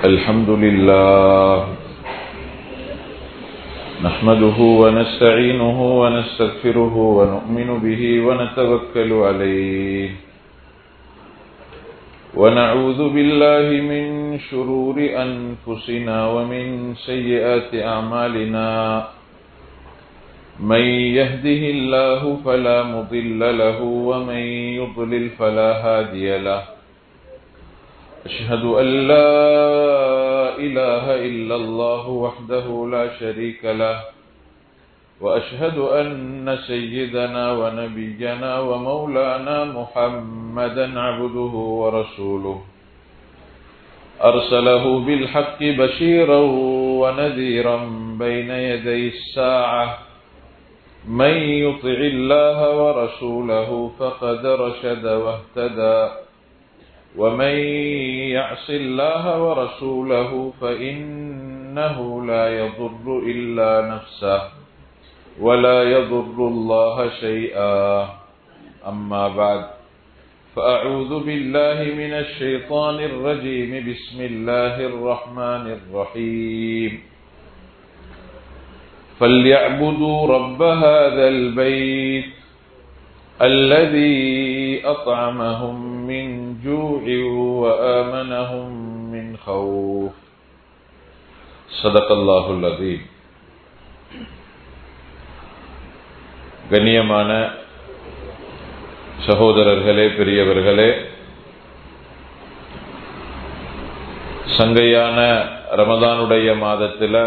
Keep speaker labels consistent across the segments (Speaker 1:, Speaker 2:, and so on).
Speaker 1: الحمد لله نحمده ونستعينه ونستغفره ونؤمن به ونتوكل عليه ونعوذ بالله من شرور أنفسنا ومن سيئات أعمالنا من يهده الله فلا مضل له ومن يضلل فلا هادي له أشهد أن لا إله إلا الله وحده لا شريك له وأشهد أن سيدنا ونبينا ومولانا محمدا عبده ورسوله أرسله بالحق بشيرا ونذيرا بين يدي الساعة من يطع الله ورسوله فقد رشد واهتدى ومن يعص الله ورسوله فإنه لا يضر إلا نفسه ولا يضر الله شيئا أما بعد فأعوذ بالله من الشيطان الرجيم بسم الله الرحمن الرحيم فليعبدوا رب هذا البيت الذي أطعمهم من جوع وآمنهم من خوف صدق الله العظيم கண்ணியமான சகோதரர்களே பெரியவர்களே சங்கையான ரமதானுடைய மாதத்தில்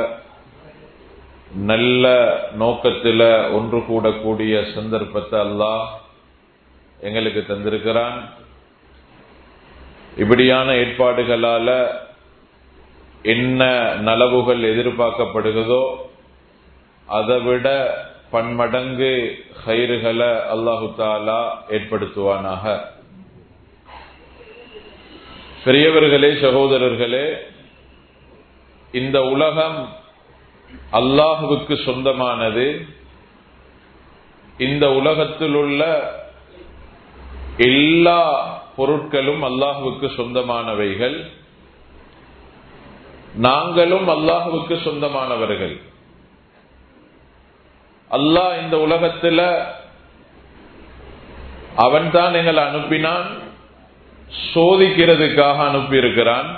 Speaker 1: நல்ல நோக்கத்தில் ஒன்று கூடக்கூடிய சந்தர்ப்பத்தை அல்லாஹ் எங்களுக்கு தந்திருக்கிறான் இப்படியான ஏற்பாடுகளால என்ன நலவுகள் எதிர்பார்க்கப்படுகிறதோ அதை விட பன்மடங்கு கயிறுகளை அல்லாஹு தாலா ஏற்படுத்துவானாக பெரியவர்களே சகோதரர்களே இந்த உலகம் அல்லாஹுவுக்கு சொந்தமானது இந்த உலகத்தில் உள்ள எல்லா பொருட்களும் அல்லாஹுவுக்கு சொந்தமானவைகள் நாங்களும் அல்லாஹுவுக்கு சொந்தமானவர்கள் அல்லாஹ் இந்த உலகத்தில் அவன் தான் எங்களை அனுப்பினான் சோதிக்கிறதுக்காக அனுப்பியிருக்கிறான்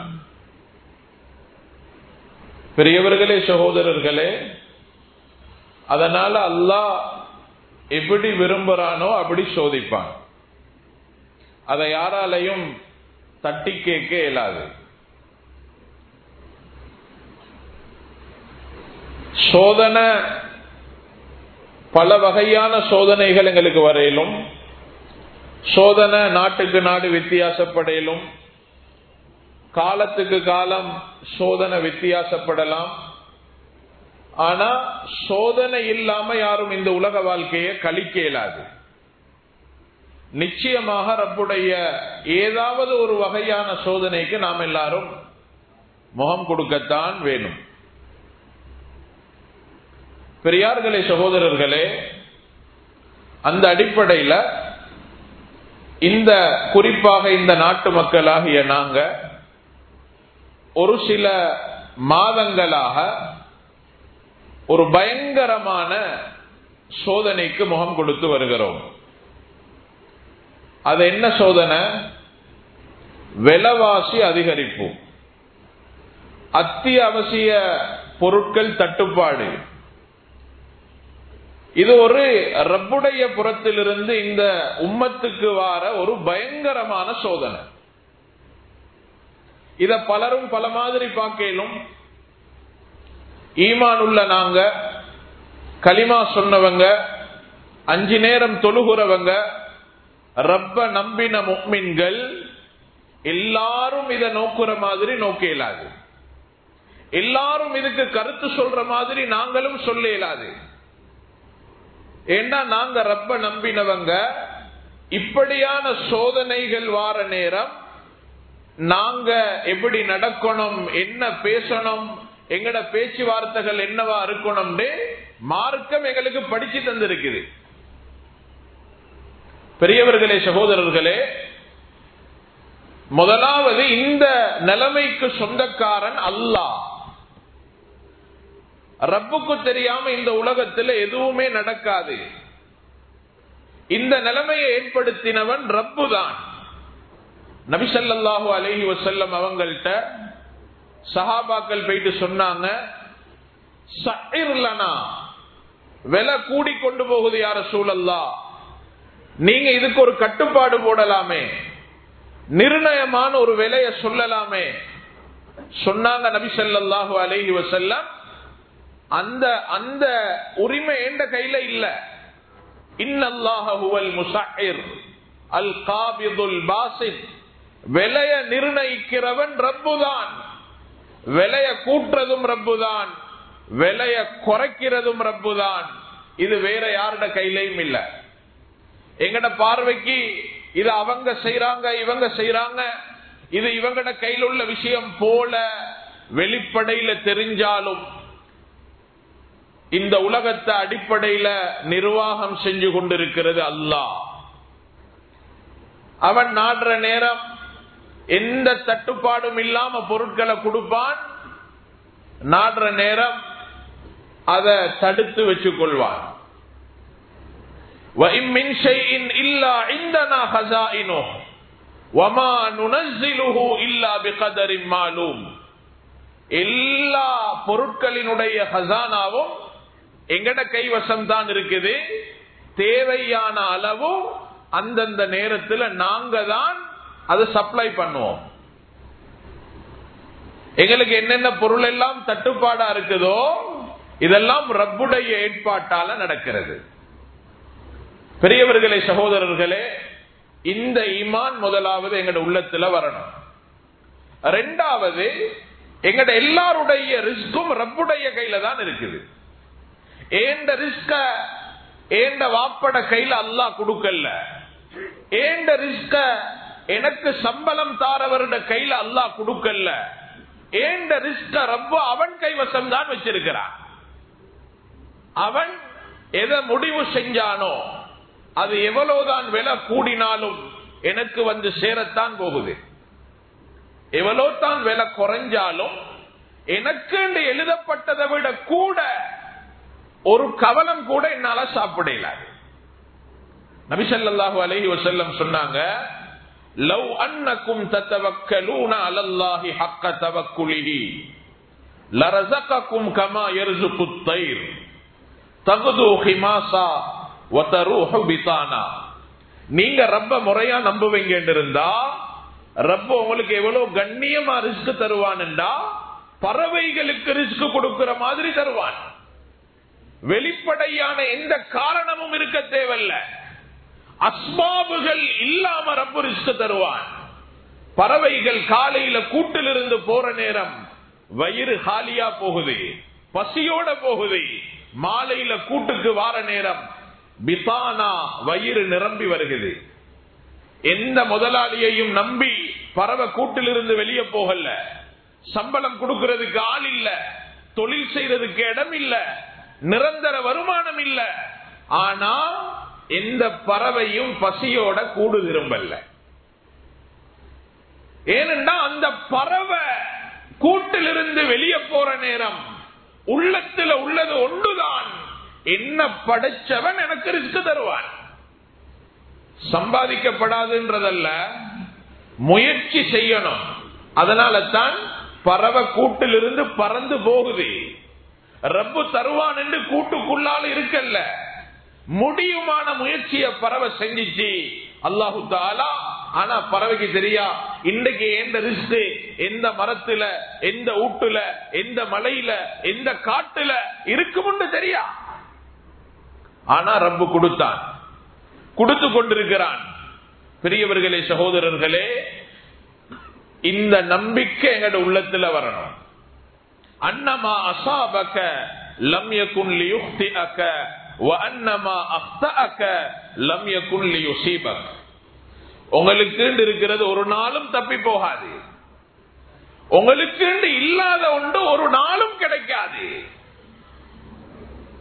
Speaker 1: பெரியவர்களே சகோதரர்களே அதனால அல்லாஹ் எப்படி விரும்புறானோ அப்படி சோதிப்பான் அதை யாராலையும் தட்டி கேட்க இயலாது சோதனை பல வகையான சோதனைகள் எங்களுக்கு வரையிலும் சோதனை நாட்டுக்கு நாடு வித்தியாசப்படையிலும் காலத்துக்கு காலம் சோதனை வித்தியாசப்படலாம் ஆனா சோதனை இல்லாம யாரும் இந்த உலக வாழ்க்கையை கழிக்க இயலாது நிச்சயமாக ரப்புடைய ஏதாவது ஒரு வகையான சோதனைக்கு நாம் எல்லாரும் முகம் கொடுக்கத்தான் வேணும் பெரியார்களே சகோதரர்களே அந்த அடிப்படையில் இந்த குறிப்பாக இந்த நாட்டு மக்களாகிய நாங்க ஒரு சில மாதங்களாக ஒரு பயங்கரமான சோதனைக்கு முகம் கொடுத்து வருகிறோம் அது என்ன சோதனை விலவாசி அதிகரிப்பு அத்தியாவசிய பொருட்கள் தட்டுப்பாடு இது ஒரு ரப்புடைய புறத்திலிருந்து இந்த உம்மத்துக்கு வார ஒரு பயங்கரமான சோதனை இத பலரும் பல மாதிரி பார்க்கலும் ஈமான் உள்ள நாங்க களிமா சொன்னவங்க அஞ்சு நேரம் தொழுகிறவங்க ரப்ப நம்பின முக்மின்கள் எல்லாரும் இதை நோக்குற மாதிரி நோக்க இயலாது எல்லாரும் இதுக்கு கருத்து சொல்ற மாதிரி நாங்களும் சொல்ல இயலாது ஏன்னா நாங்க ரப்ப நம்பினவங்க இப்படியான சோதனைகள் வார நேரம் நாங்க எப்படி நடக்கணும் என்ன பேசணும் எங்கட பேச்சுவார்த்தைகள் என்னவா இருக்கணும்னு மார்க்கம் எங்களுக்கு படிச்சு தந்திருக்குது பெரியவர்களே சகோதரர்களே முதலாவது இந்த நிலைமைக்கு சொந்தக்காரன் அல்லாஹ் ரப்புக்கு தெரியாம இந்த உலகத்தில் எதுவுமே நடக்காது இந்த நிலைமையை ஏற்படுத்தினவன் ரப்பு தான் நபிசல்லாஹு அலஹி வசல்லம் அவங்கள்ட்ட சஹாபாக்கள் போயிட்டு சொன்னாங்க சயிர்லனா விலை கூடி கொண்டு போகுது யார சூழல்லா நீங்க இதுக்கு ஒரு கட்டுப்பாடு போடலாமே நிர்ணயமான ஒரு விலைய சொல்லலாமே சொன்னாங்க நபி ஸல்லல்லாஹு அலைஹி வஸல்லம் அந்த அந்த உரிமை எந்த கையில இல்ல இன்னல்லாஹ ஹுவல் முஸஹிர் அல் காபிதுல் பாசித் விலைய நிர்ணயிக்கிறவன் ரப்புதான் விலைய கூட்டுறதும் ரப்புதான் விலைய குறைக்கிறதும் ரப்புதான் இது வேற யாரோட கையிலையும் இல்ல எங்கட பார்வைக்கு இது அவங்க செய்யறாங்க இவங்க செய்யறாங்க இது இவங்கட கையில் உள்ள விஷயம் போல வெளிப்படையில தெரிஞ்சாலும் இந்த உலகத்தை அடிப்படையில நிர்வாகம் செஞ்சு கொண்டிருக்கிறது அல்லாஹ் அவன் நாடுற நேரம் எந்த தட்டுப்பாடும் இல்லாம பொருட்களை கொடுப்பான் நாடுற நேரம் அதை தடுத்து வச்சுக் கொள்வான் وَإِن مِّن شَيْءٍ إِلَّا عِندَنَا خَزَائِنُهُ وَمَا نُنَزِّلُهُ إِلَّا بِقَدَرٍ مَّعْلُومٍ எல்லா பொருட்களினுடைய ஹசானாவும் எங்கட கைவசம் தான் இருக்குது தேவையான அளவு அந்தந்த நேரத்தில் நாங்க தான் அதை சப்ளை பண்ணுவோம் எங்களுக்கு என்னென்ன பொருள் எல்லாம் தட்டுப்பாடா இருக்குதோ இதெல்லாம் ரப்புடைய ஏற்பாட்டால நடக்கிறது பெரியவர்களே சகோதரர்களே இந்த ஈமான் முதலாவது எங்கட உள்ளத்துல வரணும் ரெண்டாவது எங்கட எல்லாருடைய ரிஸ்கும் ரப்புடைய கையில தான் இருக்குது ஏண்ட ரிஸ்க ஏண்ட வாப்பட கையில அல்லாஹ் கொடுக்கல ஏண்ட ரிஸ்க எனக்கு சம்பளம் தாரவருட கையில அல்லாஹ் கொடுக்கல ஏண்ட ரிஸ்க ரப்ப அவன் கைவசம் தான் வச்சிருக்கிறான் அவன் எதை முடிவு செஞ்சானோ அது எவ்வளவுதான் விலை கூடினாலும் எனக்கு வந்து சேரத்தான் போகுது எவ்வளோ தான் விலை குறைஞ்சாலும் எனக்கு எழுதப்பட்டதை விட கூட ஒரு கவலம் கூட என்னால சாப்பிடல நபிசல்லாஹு அலஹி வசல்லம் சொன்னாங்க லவ் அன்னக்கும் தத்தவக்கலூன அலல்லாஹி ஹக்க தவக்குலிஹி லரசகக்கும் கமா எர்சுக்கு தயிர் தகுது ஹிமாசா ஒத்தரூஹு பிதானா நீங்க ரப்ப முறையா நம்புவீங்க இருந்தா ரப்ப உங்களுக்கு எவ்வளவு கண்ணியமா ரிஸ்க் தருவான்டா பறவைகளுக்கு ரிஸ்க் கொடுக்கிற மாதிரி தருவான் வெளிப்படையான எந்த காரணமும் இருக்க தேவையில்ல அஸ்பாபுகள் இல்லாம ரப்பு ரிஸ்க் தருவான் பறவைகள் காலையில கூட்டிலிருந்து போற நேரம் வயிறு காலியா போகுது பசியோட போகுது மாலையில கூட்டுக்கு வார நேரம் பிசானா வயிறு நிரம்பி வருகிறது எந்த முதலாளியையும் நம்பி பறவை கூட்டிலிருந்து வெளியே போகல சம்பளம் கொடுக்கிறதுக்கு ஆள் இல்ல தொழில் செய்யறதுக்கு இடம் இல்ல நிரந்தர வருமானம் இல்ல ஆனா எந்த பறவையும் பசியோட கூடு திரும்பல்ல ஏனென்றா அந்த பறவை கூட்டிலிருந்து வெளியே போற நேரம் உள்ளத்துல உள்ளது ஒன்றுதான் என்ன படைச்சவன் எனக்கு ரிஸ்க் தருவான் சம்பாதிக்கப்படாதுன்றதல்ல முயற்சி செய்யணும் அதனால தான் பறவை கூட்டிலிருந்து பறந்து போகுது ரப்பு தருவான் என்று கூட்டுக்குள்ளால் இருக்கல்ல முடியுமான முயற்சிய பறவை செஞ்சிச்சு அல்லாஹு தாலா ஆனா பறவைக்கு தெரியா இன்றைக்கு எந்த ரிஸ்க் எந்த மரத்துல எந்த ஊட்டுல எந்த மலையில எந்த காட்டுல இருக்கும்னு தெரியா ஆனா ரப்பு கொடுத்தான் கொடுத்து கொண்டிருக்கிறான் பெரியவர்களே சகோதரர்களே இந்த நம்பிக்கை எங்கட உள்ளத்துல வரணும் அன்னமா அசாபக லம் யகுன் லியுக்திஅக வ அன்னமா அக்தஅக லம் யகுன் லியுஸீபக் உங்களுக்கு இருக்கிறது ஒரு நாளும் தப்பி போகாது உங்களுக்கு இல்லாத ஒன்று ஒரு நாளும் கிடைக்காது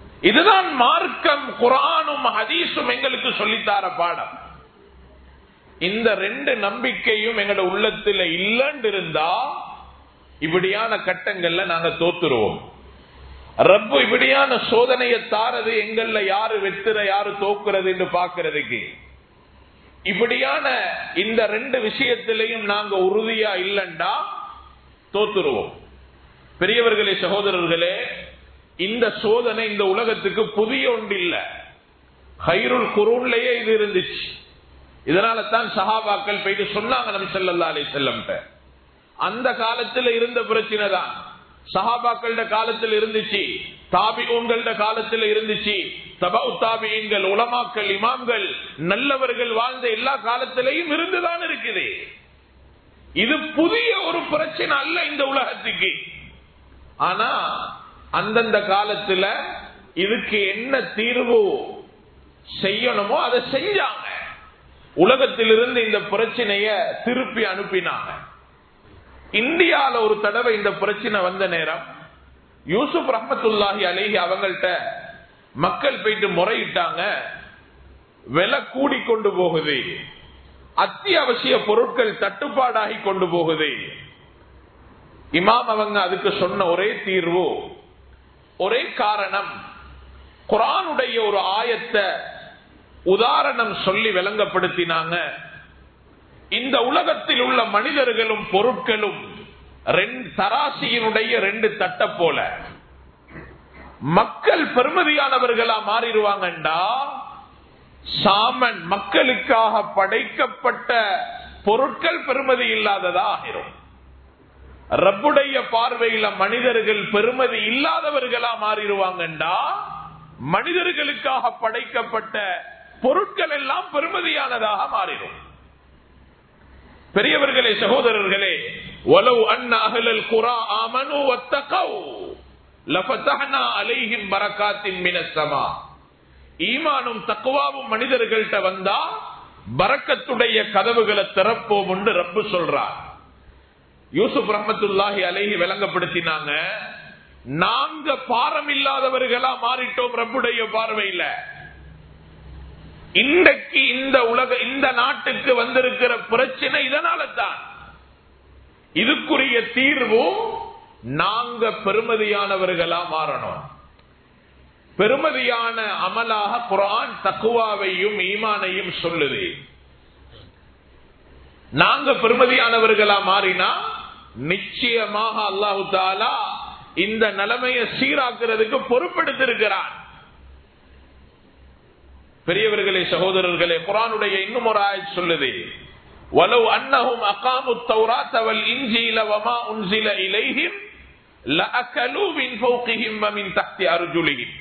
Speaker 1: இதுதான் மார்க்கம் குரானும் ஹதீஸும் எங்களுக்கு சொல்லித்தார பாடம் இந்த ரெண்டு நம்பிக்கையும் எங்கட உள்ளத்துல இல்லன்னு இருந்தா இப்படியான கட்டங்கள்ல நாங்க தோத்துருவோம் ரப்பு இப்படியான சோதனையை தாரது எங்கள்ல யாரு வெத்துற யாரு தோக்குறது என்று பாக்குறதுக்கு இப்படியான இந்த ரெண்டு விஷயத்திலையும் நாங்க உறுதியா இல்லண்டா தோத்துருவோம் பெரியவர்களே சகோதரர்களே இந்த சோதனை இந்த உலகத்துக்கு புதிய ஒன்று இல்ல ஹைருல் குரூன்லயே இது இருந்துச்சு இதனால தான் சஹாபாக்கள் போயிட்டு சொன்னாங்க நபி ஸல்லல்லாஹு அலைஹி வஸல்லம் அந்த காலத்துல இருந்த பிரச்சனை தான் சஹாபாக்கள காலத்தில் இருந்துச்சு தாபிஊன்கள காலத்தில் இருந்துச்சு தபவு தாபியன்கள் உலமாக்கள் இமாம்கள் நல்லவர்கள் வாழ்ந்த எல்லா காலத்திலையும் இருந்துதான் இருக்குது இது புதிய ஒரு பிரச்சனை அல்ல இந்த உலகத்துக்கு ஆனா அந்தந்த காலத்துல இதுக்கு என்ன தீர்வு செய்யணுமோ அதை செஞ்சாங்க உலகத்திலிருந்து இந்த பிரச்சனைய திருப்பி அனுப்பினாங்க இந்தியால ஒரு தடவை இந்த பிரச்சனை வந்த நேரம் யூசுப் ரஹமத்துல்லாஹி அலேஹி அவங்கள்ட்ட மக்கள் போயிட்டு முறையிட்டாங்க விலை கூடி கொண்டு போகுது அத்தியாவசிய பொருட்கள் தட்டுப்பாடாகி கொண்டு போகுது இமாம் அவங்க அதுக்கு சொன்ன ஒரே தீர்வு ஒரே காரணம் குரானுடைய ஒரு ஆயத்தை உதாரணம் சொல்லி விளங்கப்படுத்தினாங்க இந்த உலகத்தில் உள்ள மனிதர்களும் பொருட்களும் தராசியினுடைய ரெண்டு தட்ட போல மக்கள் பெருமதியானவர்களா மாறிடுவாங்கண்டா சாமன் மக்களுக்காக படைக்கப்பட்ட பொருட்கள் பெருமதி இல்லாததா ஆகிரும் ரப்புடைய பார்வையில மனிதர்கள் பெருமதி இல்லாதவர்களா மாறிடுவாங்கண்டா மனிதர்களுக்காக படைக்கப்பட்ட பொருட்கள் எல்லாம் பெருமதியானதாக மாறிடும் பெரியவர்களே சகோதரர்களே ஒலவு அண்ண அகலல் குரா ஆமனு வத்தகௌ லஃபதஹ்னா அலைஹிம் பரக்காத்தின் மினஸ்ஸமா ஈமானும் தக்குவாவும் மனிதர்கள்ட்ட வந்தா பரக்கத்துடைய கதவுகளை திறப்போம் என்று ரப்பு சொல்றார் யூசுப் ரஹமத்துல்லாஹி அலைஹி விளங்கப்படுத்தினாங்க நாங்க பாரம் இல்லாதவர்களா மாறிட்டோம் ரப்புடைய பார்வையில இன்றைக்கு இந்த உலக இந்த நாட்டுக்கு வந்திருக்கிற பிரச்சனை இதனால தான் இதுக்குரிய தீர்வும் நாங்க பெருமதியானவர்களா மாறணும் பெருமதியான அமலாக குரான் தக்குவாவையும் ஈமானையும் சொல்லுது நாங்க பெருமதியானவர்களா மாறினா நிச்சயமாக அல்லாஹு தாலா இந்த நிலைமையை சீராக்குறதுக்கு பொறுப்பெடுத்திருக்கிறான் பெரியவர்களே சகோதரர்களே குரானுடைய இன்னும் ஒரு ஆய் சொல்லுது وَلَوْ أَنَّهُمْ أَقَامُوا التَّوْرَاةَ وَالْإِنْجِيلَ وَمَا أُنْزِلَ إِلَيْهِمْ لَأَكَلُوا مِنْ فَوْقِهِمْ وَمِنْ تَحْتِ أَرْجُلِهِمْ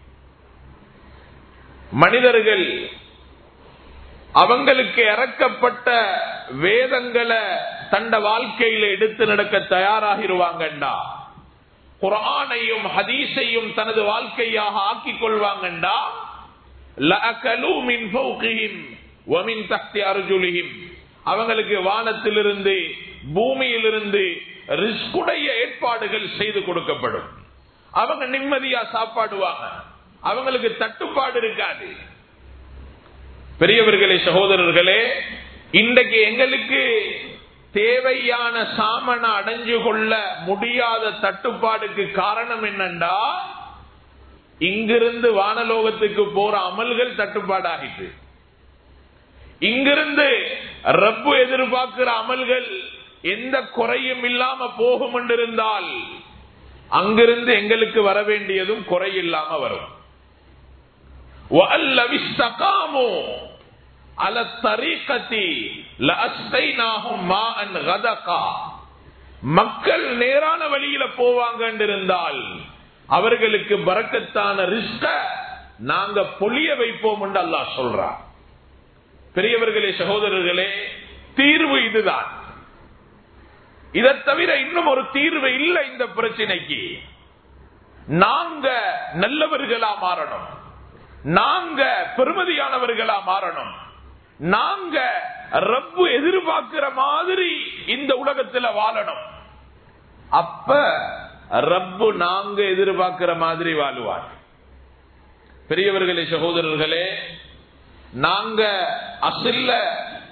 Speaker 1: மனிதர்கள் அவங்களுக்கு இறக்கப்பட்ட வேதங்களை தண்ட வாழ்க்கையில எடுத்து நடக்க தயாராகிருவாங்கண்டா குரானையும் ஹதீஸையும் தனது வாழ்க்கையாக ஆக்கிக் கொள்வாங்கண்டா அவங்களுக்கு வானத்திலிருந்து பூமியிலிருந்து ரிஸ்குடைய ஏற்பாடுகள் செய்து கொடுக்கப்படும் அவங்க நிம்மதியா சாப்பாடுவாங்க அவங்களுக்கு தட்டுப்பாடு இருக்காது பெரியவர்களே சகோதரர்களே இன்றைக்கு எங்களுக்கு தேவையான சாமனை அடைஞ்சு கொள்ள முடியாத தட்டுப்பாடுக்கு காரணம் என்னண்டா இங்கிருந்து வானலோகத்துக்கு போற அமல்கள் தட்டுப்பாடாகிட்டு இங்கிருந்து ரப்பு எதிர்பார்க்கிற அமல்கள் எந்த குறையும் இல்லாம போகும் என்றிருந்தால் அங்கிருந்து எங்களுக்கு வர வேண்டியதும் குறையில்லாம வரும் மக்கள் நேரான வழியில போவாங்க இருந்தால் அவர்களுக்கு பறக்கத்தான ரிஸ்க நாங்க பொழிய வைப்போம் என்று அல்லாஹ் சொல்றார் பெரியவர்களே சகோதரர்களே தீர்வு இதுதான் இதை தவிர இன்னும் ஒரு தீர்வு இல்லை இந்த பிரச்சனைக்கு நாங்க நல்லவர்களா மாறணும் நாங்க பெருமதியானவர்களா மாறணும் நாங்க ரப்பு எதிர்பார்க்கிற மாதிரி இந்த உலகத்துல வாழணும் அப்ப ரப்பு நாங்க எதிர்பார்க்கிற மாதிரி வாழுவார் பெரியவர்களே சகோதரர்களே நாங்க அசில்ல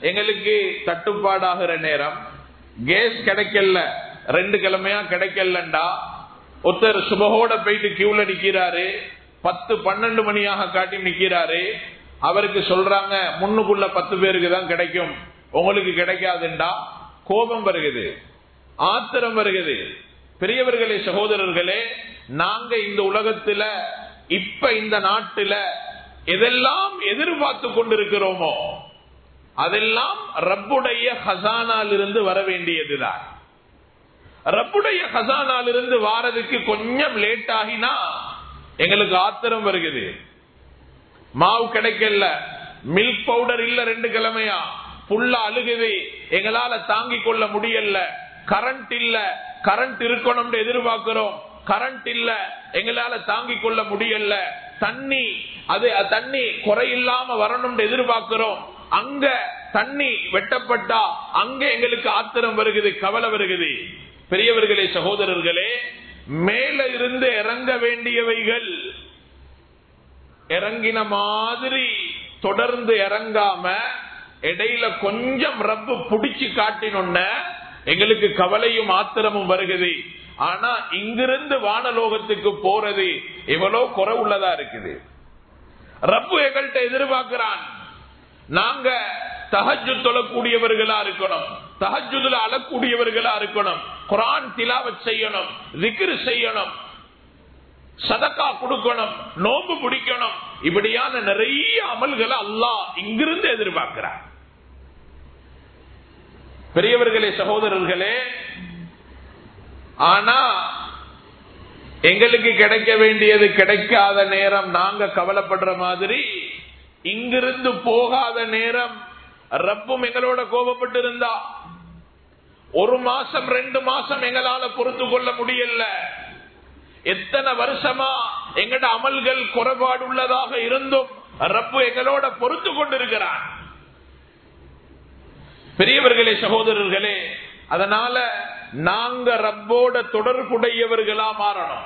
Speaker 1: எங்களுக்கு தட்டுப்பாடாகிற நேரம் கேஸ் கிடைக்கல ரெண்டு கிழமையா கிடைக்கலண்டா ஒருத்தர் சுபகோட போயிட்டு கியூல நிக்கிறாரு பத்து பன்னெண்டு மணியாக காட்டி நிக்கிறாரு அவருக்கு சொல்றாங்க முன்னுக்குள்ள பத்து பேருக்கு தான் கிடைக்கும் உங்களுக்கு கிடைக்காதுண்டா கோபம் வருகிறது ஆத்திரம் வருகிறது பெரியவர்களே சகோதரர்களே நாங்க இந்த உலகத்துல இப்ப இந்த நாட்டுல எதெல்லாம் எதிர்பார்த்து கொண்டிருக்கிறோமோ அதெல்லாம் ரப்புடைய ஹசானாலிருந்து வர வேண்டியதுதான் ரப்புடைய ஹசானாலிருந்து வாரதுக்கு கொஞ்சம் லேட் ஆகினா எங்களுக்கு ஆத்திரம் வருகிறது மாவு கிடைக்கல மில்க் பவுடர் இல்ல ரெண்டு கிழமையா புல்ல அழுகுது எங்களால தாங்கிக் கொள்ள முடியல கரண்ட் இல்ல கரண்ட் இருக்கணும் எதிர்பார்க்கிறோம் கரண்ட் இல்ல எங்களால தாங்கிக் கொள்ள முடியல தண்ணி அது தண்ணி குறையில்லாம வரணும் எதிர்பார்க்கிறோம் அங்க தண்ணி வெட்டப்பட்டா அங்க எங்களுக்கு ஆத்திரம் வருகிறது கவலை வருகிறது பெரியவர்களே சகோதரர்களே மேல இருந்து இறங்க வேண்டியவைகள் இறங்கின மாதிரி தொடர்ந்து இறங்காம இடையில கொஞ்சம் ரப்பு புடிச்சு காட்டினொன்ன எங்களுக்கு கவலையும் ஆத்திரமும் வருகிறது ஆனா இங்கிருந்து வானலோகத்துக்கு போறது எவ்வளவு குறை உள்ளதா இருக்குது ரப்பு எங்கள்கிட்ட எதிர்பார்க்கிறான் நாங்க தஹஜு தொழக்கூடியவர்களா இருக்கணும் தஹஜுல அழக்கூடியவர்களா இருக்கணும் குரான் திலாவத் செய்யணும் திக்ரு செய்யணும் சதக்கா கொடுக்கணும் நோம்பு பிடிக்கணும் இப்படியான நிறைய அமல்களை அல்லாஹ் இங்கிருந்து எதிர்பார்க்கிறார் பெரியவர்களே சகோதரர்களே ஆனா எங்களுக்கு கிடைக்க வேண்டியது கிடைக்காத நேரம் நாங்க கவலைப்படுற மாதிரி இங்கிருந்து போகாத நேரம் ரப்பும் எங்களோட கோபப்பட்டு இருந்தா ஒரு மாசம் ரெண்டு மாசம் எங்களால பொறுத்து கொள்ள முடியல எத்தனை வருஷமா எங்கட அமல்கள் குறைபாடு உள்ளதாக இருந்தும் ரப்பு எங்களோட பொறுத்து கொண்டிருக்கிறான் பெரியவர்களே சகோதரர்களே அதனால நாங்க ரப்போட தொடர்புடையவர்களா மாறணும்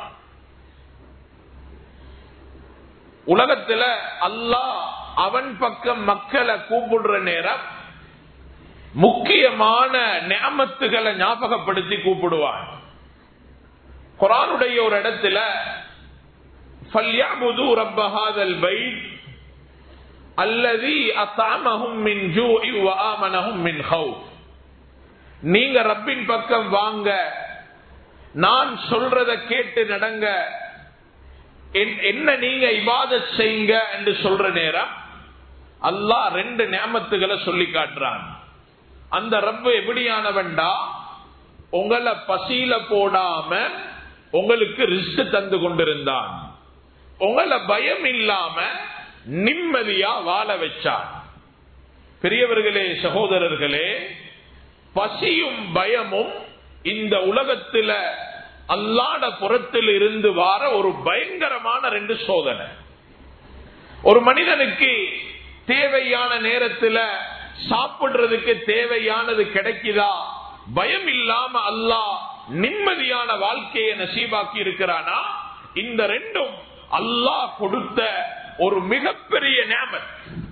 Speaker 1: உலகத்துல அல்லாஹ் அவன் பக்கம் மக்களை கூப்பிடுற நேரம் முக்கியமான நியமத்துகளை ஞாபகப்படுத்தி கூப்பிடுவான் குரானுடைய ஒரு இடத்துல فَلْيَعْبُدُوا رَبَّ هَذَا الْبَيْتِ الَّذِي أَطْعَمَهُم مِّن جُوعٍ وَآمَنَهُم مِّنْ خَوْفٍ நீங்க ரப்பின் பக்கம் வாங்க நான் சொல்றத கேட்டு நடங்க என்ன நீங்க இபாதத் செய்யுங்க என்று சொல்ற நேரம் அல்லாஹ் ரெண்டு நியமத்துகளை சொல்லி காட்டுறான் அந்த ரப்பு எப்படியானவன்டா உங்களை பசியில போடாம உங்களுக்கு ரிஸ்க் தந்து கொண்டிருந்தான் உங்களை பயம் இல்லாம நிம்மதியா வாழ வச்சான் பெரியவர்களே சகோதரர்களே பசியும் பயமும் இந்த உலகத்துல அல்லாட புறத்தில் இருந்து வார ஒரு பயங்கரமான ரெண்டு சோதனை ஒரு மனிதனுக்கு தேவையான நேரத்துல சாப்பிடுறதுக்கு தேவையானது கிடைக்குதா பயம் இல்லாம அல்லாஹ் நிம்மதியான வாழ்க்கையை நசீபாக்கி இருக்கிறானா இந்த ரெண்டும் அல்லாஹ் கொடுத்த ஒரு மிகப்பெரிய நேமத்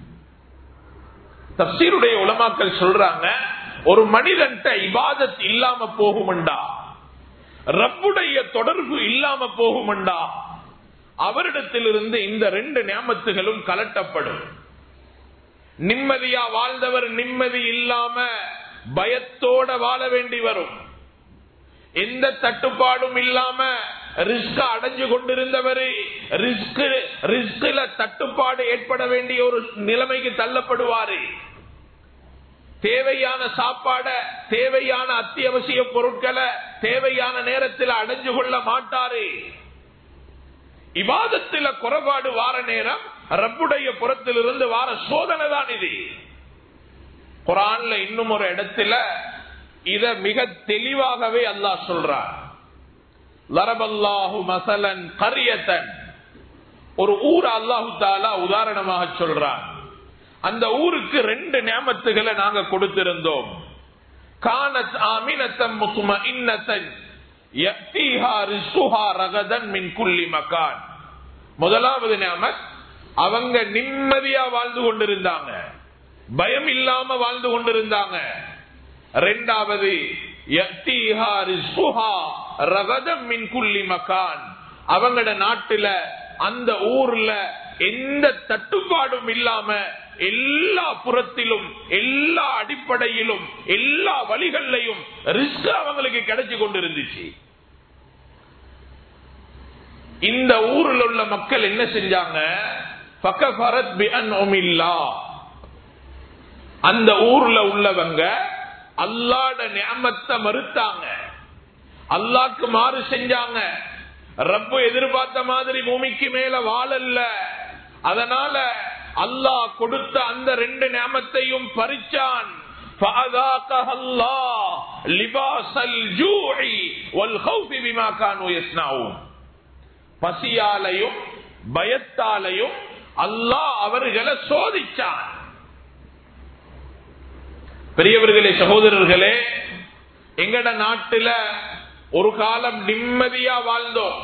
Speaker 1: தப்சீருடைய உலமாக்கள் சொல்றாங்க ஒரு மனிதன்ட்ட இபாதத் இல்லாம போகும்டா ரப்புடைய தொடர்பு இல்லாம போகும்டா அவரிடத்திலிருந்து இந்த ரெண்டு நியமத்துகளும் கலட்டப்படும் நிம்மதியா வாழ்ந்தவர் நிம்மதி இல்லாம பயத்தோட வாழ வேண்டி வரும் எந்த தட்டுப்பாடும் இல்லாம ரிஸ்க் அடைஞ்சு கொண்டிருந்தவர் ரிஸ்க் ரிஸ்க்ல தட்டுப்பாடு ஏற்பட வேண்டிய ஒரு நிலைமைக்கு தள்ளப்படுவாரு தேவையான சாப்பாட தேவையான அத்தியாவசிய பொருட்களை தேவையான நேரத்தில் அடைஞ்சு கொள்ள மாட்டாரு இவாதத்தில குறைபாடு வார நேரம் ரப்புடைய புறத்திலிருந்து வார சோதனை தான் இது குரான்ல இன்னும் ஒரு இடத்துல இத மிக தெளிவாகவே அல்லாஹ் சொல்றார் லரபல்லாஹு மசலன் கரியத்தன் ஒரு ஊர் அல்லாஹு தாலா உதாரணமாக சொல்றான் அந்த ஊருக்கு ரெண்டு நியமத்துகளை நாங்க கொடுத்திருந்தோம் கானத் ஆமினத்தம் முசும இன்னத்தன் முதலாவது நியமத் அவங்க நிம்மதியா வாழ்ந்து கொண்டிருந்தாங்க பயம் இல்லாம வாழ்ந்து கொண்டிருந்தாங்க ரெண்டாவது யத்தீஹா ரிஸ்குஹா ரகதம் மின் குல்லி மகான் அவங்களோட நாட்டுல அந்த ஊர்ல எந்த தட்டுப்பாடும் இல்லாம எல்லா புறத்திலும் எல்லா அடிப்படையிலும் எல்லா வழிகள்லையும் ரிஸ்க் அவங்களுக்கு கிடைச்சு கொண்டிருந்துச்சு இந்த ஊரில் உள்ள மக்கள் என்ன செஞ்சாங்க ஃபகஃபரத் பிஅன்உமில்லா. அந்த ஊர்ல உள்ளவங்க அல்லாட நியமத்தை மறுத்தாங்க அல்லாக்கு மாறு செஞ்சாங்க ரப்பு எதிர்பார்த்த மாதிரி பூமிக்கு மேல வாழல்ல அதனால அல்லாஹ் கொடுத்த அந்த ரெண்டு நியமத்தையும் பறிச்சான் فأذاقها الله لباس الجوع والخوف بما كانوا يصنعون பசியாலையும் பயத்தாலையும் அல்லாஹ் அவர்களை சோதிச்சான் பெரியவர்களே சகோதரர்களே எங்கட நாட்டுல ஒரு காலம் நிம்மதியா வாழ்ந்தோம்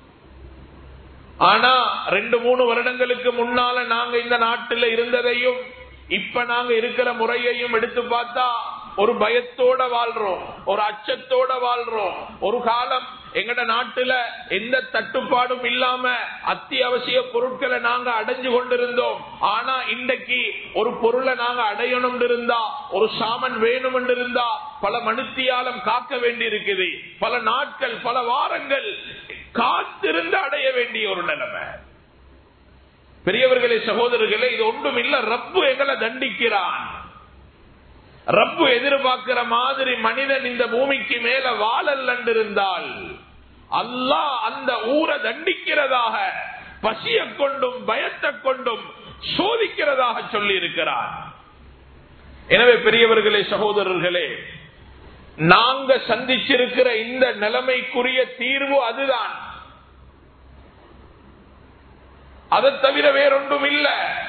Speaker 1: ஆனா ரெண்டு மூணு வருடங்களுக்கு முன்னால நாங்க இந்த நாட்டுல இருந்ததையும் இப்ப நாங்க இருக்கிற முறையையும் எடுத்து பார்த்தா ஒரு பயத்தோட வாழ்றோம் ஒரு அச்சத்தோட வாழ்றோம் ஒரு காலம் எங்கட நாட்டுல எந்த தட்டுப்பாடும் இல்லாம அத்தியாவசிய பொருட்களை நாங்க அடைஞ்சு கொண்டிருந்தோம் ஆனா இன்றைக்கு ஒரு பொருளை நாங்க அடையணும் இருந்தா ஒரு சாமன் வேணும் இருந்தா பல மனுத்தியாலம் காக்க வேண்டி இருக்குது பல நாட்கள் பல வாரங்கள் காத்திருந்து அடைய வேண்டிய ஒரு நிலைமை பெரியவர்களே சகோதரர்களே இது ஒன்றும் இல்ல ரப்பு எங்களை தண்டிக்கிறான் ரப்பு எதிர்பார்க்கிற மாதிரி மனிதன் இந்த பூமிக்கு மேல வாழல் இருந்தால் அல்லாஹ் அந்த ஊரை தண்டிக்கிறதாக பசிய கொண்டும் பயத்தை கொண்டும் சோதிக்கிறதாக சொல்லி இருக்கிறார் எனவே பெரியவர்களே சகோதரர்களே நாங்க சந்திச்சிருக்கிற இந்த நிலைமைக்குரிய தீர்வு அதுதான் அதை தவிர வேறொன்றும் இல்ல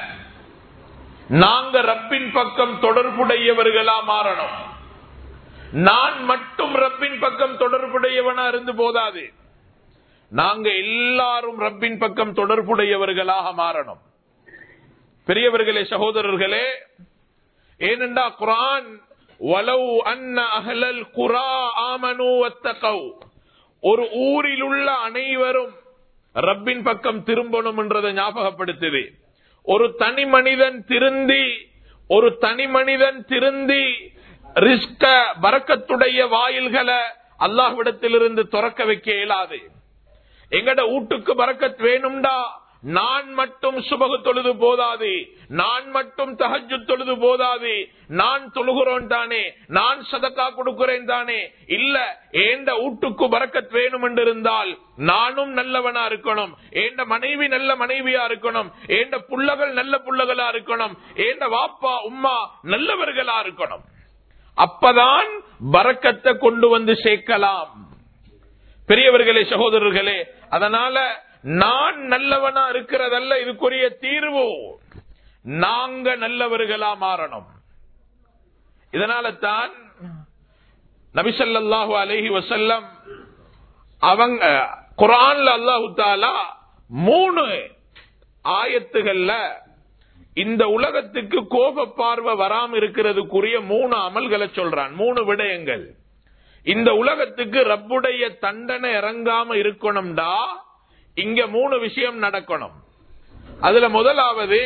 Speaker 1: நாங்க ரப்பின் பக்கம் தொடர்புடையவர்களா மாறணும் நான் மட்டும் ரப்பின் பக்கம் தொடர்புடையவனா இருந்து போதாது நாங்க எல்லாரும் ரப்பின் பக்கம் தொடர்புடையவர்களாக மாறணும் பெரியவர்களே சகோதரர்களே ஏனென்றா குரான் வலவு அன்ன அகலல் குரா ஆமனு வத்தகவ் ஒரு ஊரில் உள்ள அனைவரும் ரப்பின் பக்கம் திரும்பணும் என்றதை ஞாபகப்படுத்துது ஒரு தனி மனிதன் திருந்தி ஒரு தனி மனிதன் திருந்தி ரிஸ்க பறக்கத்துடைய வாயில்களை அல்லாஹ்விடத்திலிருந்து துறக்க வைக்க இயலாது எங்கட வீட்டுக்கு பறக்கத் வேணும்டா நான் மட்டும் சுபகு தொழுது போதாது நான் மட்டும் தஹஜு தொழுது போதாது நான் தொழுகிறோன் தானே நான் சதக்கா கொடுக்கிறேன் தானே இல்ல ஏண்ட வீட்டுக்கு பறக்கத் வேணும் என்று இருந்தால் நானும் நல்லவனா இருக்கணும் ஏண்ட மனைவி நல்ல மனைவியா இருக்கணும் ஏண்ட புள்ளகள் நல்ல புள்ளகளா இருக்கணும் ஏண்ட வாப்பா உம்மா நல்லவர்களா இருக்கணும் அப்பதான் பறக்கத்தை கொண்டு வந்து சேர்க்கலாம் பெரியவர்களே சகோதரர்களே அதனால நான் நல்லவனா இருக்கிறதல்ல இதுக்குரிய தீர்வு நாங்க நல்லவர்களா மாறணும் இதனால தான் நபிசல்லாஹு அலஹி வசல்லம் அவங்க குரான்ல அல்லாஹு தாலா மூணு ஆயத்துகள்ல இந்த உலகத்துக்கு கோப பார்வை வராம இருக்கிறதுக்குரிய மூணு அமல்களை சொல்றான் மூணு விடயங்கள் இந்த உலகத்துக்கு ரப்புடைய தண்டனை இறங்காம இருக்கணும்டா இங்க மூணு விஷயம் நடக்கணும் அதுல முதலாவது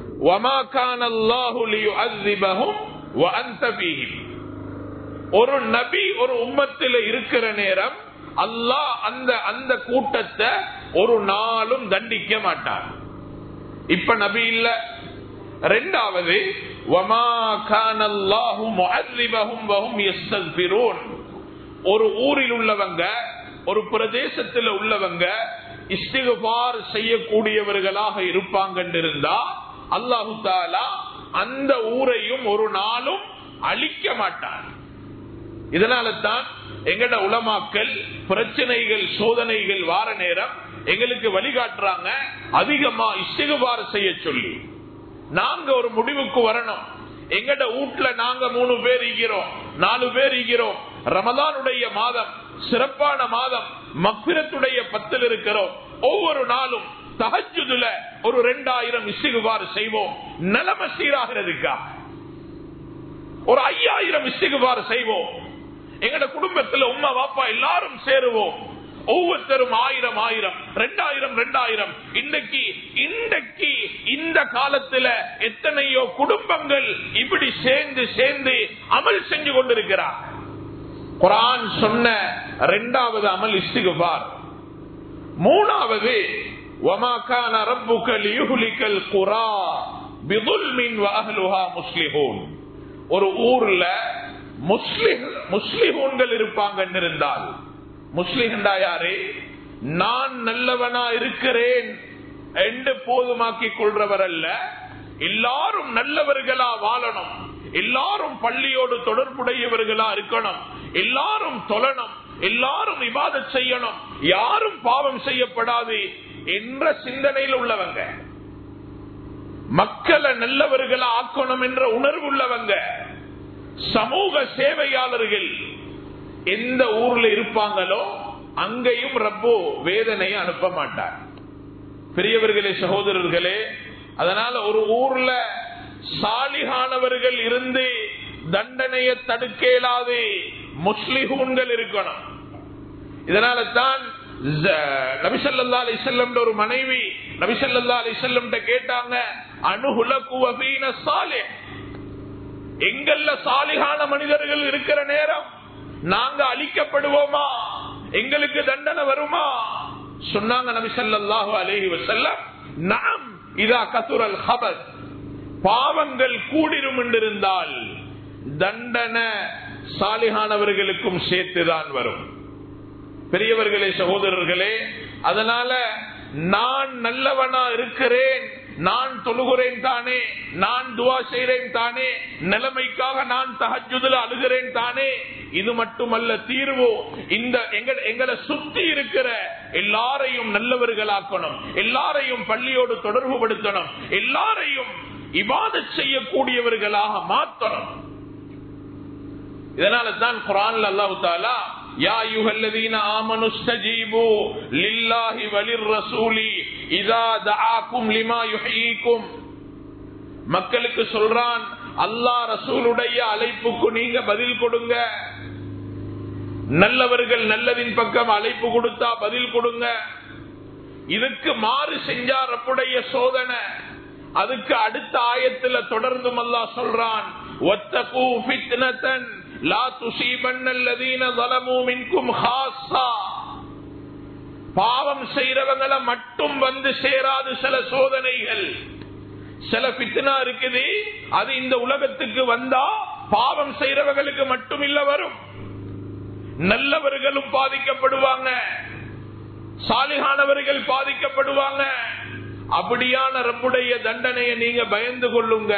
Speaker 1: ஒரு நபி ஒரு உம்மத்தில் இருக்கிற நேரம் அல்லாஹ் அந்த அந்த கூட்டத்தை ஒரு நாளும் தண்டிக்க மாட்டார் இப்ப நபி இல்ல ரெண்டாவது ஒரு ஊரில் உள்ளவங்க ஒரு பிரதேசத்தில் உள்ளவங்க இஸ்திகார் செய்யக்கூடியவர்களாக இருப்பாங்க இருந்தா அல்லாஹு தாலா அந்த ஊரையும் ஒரு நாளும் அழிக்க மாட்டார் இதனால தான் எங்கட உலமாக்கல் பிரச்சனைகள் சோதனைகள் வார நேரம் எங்களுக்கு வழிகாட்டுறாங்க அதிகமா இஸ்திகார் செய்ய சொல்லி நாங்க ஒரு முடிவுக்கு வரணும் எங்கட வீட்டுல நாங்க மூணு பேர் ஈகிறோம் நாலு பேர் ஈகிறோம் ரமதானுடைய மாதம் சிறப்பான மாதம் மக்கிரத்துடைய பத்தில் இருக்கிறோம் ஒவ்வொரு நாளும் தகஜுதுல ஒரு ரெண்டாயிரம் இசுகுவாறு செய்வோம் நிலைமை சீராகிறதுக்கா ஒரு ஐயாயிரம் இஸ்திகுபார் செய்வோம் எங்கட குடும்பத்துல உம்மா வாப்பா எல்லாரும் சேருவோம் ஒவ்வொருத்தரும் ஆயிரம் ஆயிரம் ரெண்டாயிரம் ரெண்டாயிரம் இன்னைக்கு இன்றைக்கு இந்த காலத்துல எத்தனையோ குடும்பங்கள் இப்படி சேர்ந்து சேர்ந்து அமல் செஞ்சு கொண்டிருக்கிறார் குரான் சொன்ன இரண்டாவது அமல் இஸ்திகுபார் மூணாவது وَمَا رَبُّكَ لِيُهْلِكَ الْقُرَى بِظُلْمٍ وَأَهْلُهَا مُسْلِحُونَ ஒரு ஊர்ல முஸ்லிம் முஸ்லிஹூன்கள் இருப்பாங்க இருந்தால் முஸ்லிஹண்டா யாரு நான் நல்லவனா இருக்கிறேன் என்று போதுமாக்கிக் கொள்றவர் அல்ல எல்லாரும் நல்லவர்களா வாழணும் எல்லாரும் பள்ளியோடு தொடர்புடையவர்களா இருக்கணும் எல்லாரும் தொழணும் எல்லாரும் விவாதம் செய்யணும் யாரும் பாவம் செய்யப்படாது என்ற சிந்தனையில் உள்ளவங்க மக்களை நல்லவர்களா ஆக்கணும் என்ற உணர்வு உள்ளவங்க சமூக சேவையாளர்கள் எந்த ஊர்ல இருப்பாங்களோ அங்கேயும் ரப்போ வேதனையை அனுப்ப மாட்டார் பெரியவர்களே சகோதரர்களே அதனால ஒரு ஊர்ல சாலிகானவர்கள் இருந்து தண்டனையை தடுக்க இயலாது முஸ்லிஹூன்கள் இருக்கணும் இதனால தான் நபிசல்லா அலி செல்லம் ஒரு மனைவி நபிசல்லா அலி செல்லம் கேட்டாங்க அணுகுலகுவீன சாலே எங்கள்ல சாலிகான மனிதர்கள் இருக்கிற நேரம் நாங்க அழிக்கப்படுவோமா எங்களுக்கு தண்டனை வருமா சொன்னாங்க நபிசல்லாஹு அலேஹி வசல்லம் நாம் இதா கசுரல் ஹபர் பாவங்கள் கூடிரும் என்றிருந்தால் தண்டனை சாலிகானவர்களுக்கும் சேர்த்துதான் வரும் பெரியவர்களே சகோதரர்களே அதனால நான் நல்லவனா இருக்கிறேன் நான் தொழுகிறேன் தானே நான் துவா செய்கிறேன் தானே நிலைமைக்காக நான் தகஜுதல அழுகிறேன் தானே இது மட்டுமல்ல தீர்வு இந்த எங்களை சுத்தி இருக்கிற எல்லாரையும் நல்லவர்களாக்கணும் எல்லாரையும் பள்ளியோடு தொடர்பு படுத்தணும் எல்லாரையும் இவாத செய்யக்கூடியவர்களாக மாற்றணும் இதனால தான் குரான் அல்லாஹு தாலா யா யுகல்லதீன ஆமனு ஸ்தஜீபு லில்லாஹி வலிர் ரசூலி இதா தஆக்கும் லிமா யுஹீக்கும் மக்களுக்கு சொல்றான் அல்லாஹ் ரசூலுடைய அழைப்புக்கு நீங்க பதில் கொடுங்க நல்லவர்கள் நல்லதின் பக்கம் அழைப்பு கொடுத்தா பதில் கொடுங்க இதுக்கு மாறு செஞ்சா ரப்புடைய சோதனை அதுக்கு அடுத்த ஆயத்துல தொடர்ந்தும் அல்லா சொல்றான் ஒத்தகு ஃபித்னதன் லா துசீபன்னல்லதீன ஸலமூ மின்கும் ஹாஸா பாவம் செய்யறவங்கள மட்டும் வந்து சேராது சில சோதனைகள் சில பித்னா இருக்குது அது இந்த உலகத்துக்கு வந்தா பாவம் செய்யறவங்களுக்கு மட்டும் இல்ல வரும் நல்லவர்களும் பாதிக்கப்படுவாங்க சாலிகானவர்கள் பாதிக்கப்படுவாங்க அப்படியான ரப்புடைய தண்டனையை நீங்க பயந்து கொள்ளுங்க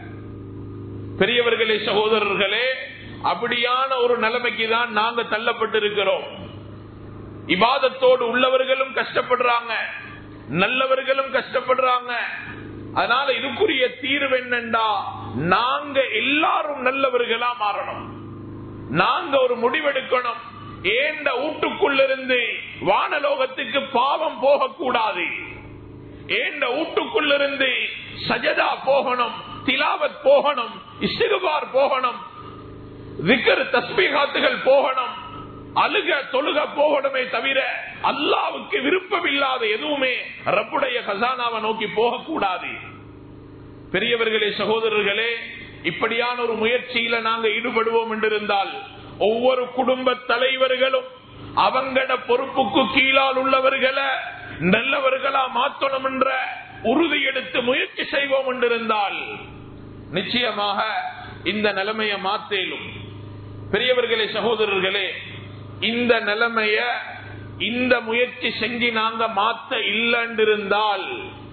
Speaker 1: பெரியவர்களே சகோதரர்களே அப்படியான ஒரு நிலைமைக்கு தான் நாங்க தள்ளப்பட்டிருக்கிறோம் இபாதத்தோடு உள்ளவர்களும் கஷ்டப்படுறாங்க நல்லவர்களும் கஷ்டப்படுறாங்க அதனால இதுக்குரிய தீர்வு என்னண்டா நாங்க எல்லாரும் நல்லவர்களா மாறணும் நாங்க ஒரு முடிவெடுக்கணும் ஏண்ட வீட்டுக்குள்ளிருந்து வானலோகத்துக்கு பாவம் போகக்கூடாது ஏண்ட வீட்டுக்குள்ளிருந்து சஜதா போகணும் திலாவத் போகணும் இஸ்திகுபார் போகணும் விக்கர் தஸ்பீகாத்துகள் போகணும் அழுக தொழுக போகணுமே தவிர அல்லாவுக்கு விருப்பம் இல்லாத எதுவுமே ரப்புடைய கசானாவை நோக்கி போகக்கூடாது பெரியவர்களே சகோதரர்களே இப்படியான ஒரு முயற்சியில நாங்க ஈடுபடுவோம் என்றிருந்தால் ஒவ்வொரு குடும்ப தலைவர்களும் அவங்கட பொறுப்புக்கு கீழால் உள்ளவர்களை நல்லவர்களா மாற்றணும் என்ற உறுதி எடுத்து முயற்சி செய்வோம் என்றிருந்தால் நிச்சயமாக இந்த நிலைமையை மாத்தேலும் பெரியவர்களே சகோதரர்களே இந்த நிலைமைய இந்த முயற்சி செஞ்சு நாங்க மாத்த இல்லைன்றிருந்தால்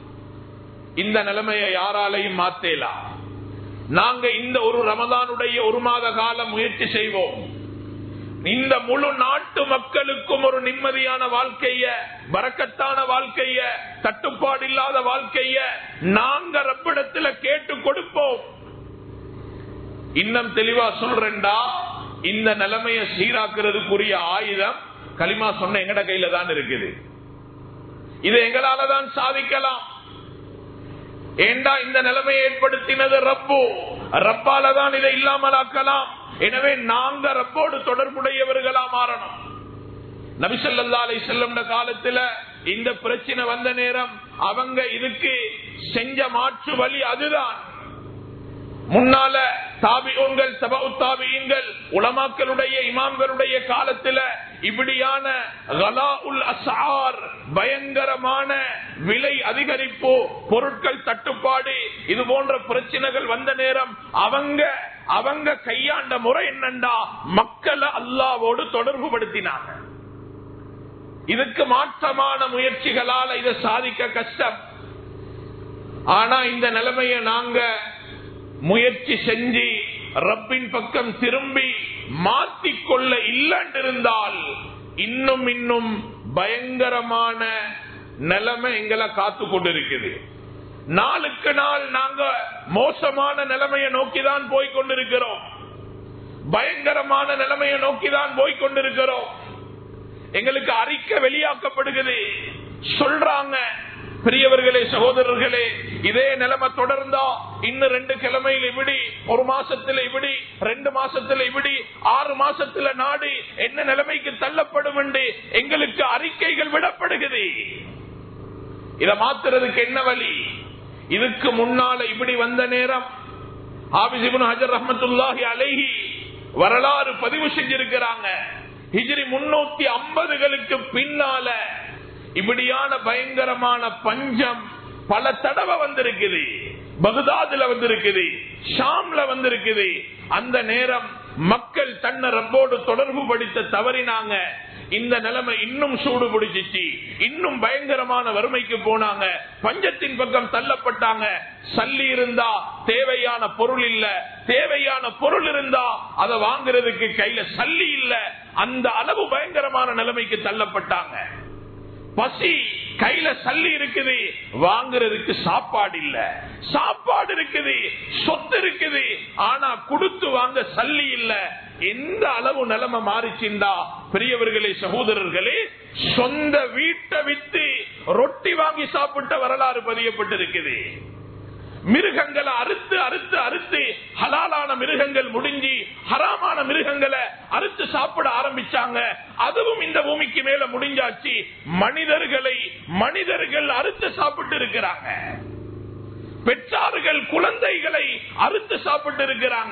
Speaker 1: இந்த நிலைமையை யாராலையும் மாத்தேலாம் நாங்க இந்த ஒரு ரமதானுடைய ஒரு மாத கால முயற்சி செய்வோம் இந்த முழு நாட்டு மக்களுக்கும் ஒரு நிம்மதியான வாழ்க்கைய வரக்கத்தான வாழ்க்கைய தட்டுப்பாடு இல்லாத வாழ்க்கைய நாங்க ரப்பிடத்துல கேட்டு கொடுப்போம் இன்னும் தெளிவா சொல்றேன்டா இந்த நிலைமைய சீராக்குறதுக்குரிய ஆயுதம் களிமா சொன்ன எங்கட கையில தான் இருக்குது இது எங்களால தான் சாதிக்கலாம் ஏண்டா இந்த நிலைமையை ஏற்படுத்தினது ரப்பு ரப்பால தான் இதை இல்லாமல் ஆக்கலாம் எனவே நாங்க ரப்போடு தொடர்புடையவர்களா மாறணும் நபிசல்லா அலை செல்லம் காலத்துல இந்த பிரச்சனை வந்த நேரம் அவங்க இதுக்கு செஞ்ச மாற்று வழி அதுதான் முன்னால தாபியங்கள் சபவு தாபியங்கள் உலமாக்களுடைய இமாம்களுடைய காலத்துல இப்படியான பயங்கரமான விலை அதிகரிப்பு பொருட்கள் தட்டுப்பாடு இது போன்ற பிரச்சனைகள் வந்த நேரம் அவங்க அவங்க கையாண்ட முறை என்னண்டா மக்களை அல்லாவோடு தொடர்பு படுத்தினாங்க இதுக்கு மாற்றமான முயற்சிகளால இதை சாதிக்க கஷ்டம் ஆனா இந்த நிலைமையை நாங்க முயற்சி செஞ்சு ரப்பின் பக்கம் திரும்பி மாத்திக்கொள்ள இல்லைன்றிருந்தால் இன்னும் இன்னும் பயங்கரமான நிலைமை எங்களை காத்து கொண்டிருக்குது நாளுக்கு நாள் நாங்க மோசமான நிலைமையை நோக்கிதான் போய்கொண்டிருக்கிறோம் பயங்கரமான நிலைமையை நோக்கிதான் போய்கொண்டிருக்கிறோம் எங்களுக்கு அறிக்கை வெளியாக்கப்படுகிறது சொல்றாங்க பெரியவர்களே சகோதரர்களே இதே நிலைமை தொடர்ந்தா இன்னும் ரெண்டு கிழமையில் இப்படி ஒரு மாசத்துல இப்படி ரெண்டு மாசத்துல இப்படி ஆறு மாசத்துல நாடு என்ன நிலைமைக்கு தள்ளப்படும் என்று எங்களுக்கு அறிக்கைகள் விடப்படுகிறது இத மாத்துறதுக்கு என்ன வழி இதுக்கு முன்னால இப்படி வந்த நேரம் ஹாபிசிபுன் ஹஜர் ரஹமத்துல்லாஹி அலைஹி வரலாறு பதிவு செஞ்சிருக்கிறாங்க ஹிஜ்ரி முன்னூத்தி ஐம்பதுகளுக்கு பின்னால இப்படியான பயங்கரமான பஞ்சம் பல தடவை வந்திருக்குது பகுதாதுல வந்திருக்குது ஷாம்ல வந்திருக்குது அந்த நேரம் மக்கள் தன்னை ரப்போடு தொடர்பு படுத்த தவறினாங்க இந்த நிலைமை இன்னும் சூடு பிடிச்சிச்சு இன்னும் பயங்கரமான வறுமைக்கு போனாங்க பஞ்சத்தின் பக்கம் தள்ளப்பட்டாங்க சல்லி இருந்தா தேவையான பொருள் இல்ல தேவையான பொருள் இருந்தா அதை வாங்குறதுக்கு கையில சல்லி இல்ல அந்த அளவு பயங்கரமான நிலைமைக்கு தள்ளப்பட்டாங்க பசி கையில சல்லி இருக்குது வாங்குறதுக்கு சாப்பாடு இல்ல சாப்பாடு இருக்குது சொத்து இருக்குது ஆனா கொடுத்து வாங்க சல்லி இல்ல எந்த அளவு நிலைமை மாறிச்சிருந்தா பெரியவர்களே சகோதரர்களே சொந்த வீட்டை வித்து ரொட்டி வாங்கி சாப்பிட்ட வரலாறு பதியப்பட்டிருக்குது மிருகங்களை அறுத்து அறுத்து அறுத்து ஹலாலான மிருகங்கள் முடிஞ்சு ஹராமான மிருகங்களை அறுத்து சாப்பிட ஆரம்பிச்சாங்க அதுவும் இந்த பூமிக்கு மேல முடிஞ்சாச்சு மனிதர்களை மனிதர்கள் அறுத்து சாப்பிட்டு இருக்கிறாங்க பெற்றார்கள் குழந்தைகளை அறுத்து சாப்பிட்டு இருக்கிறாங்க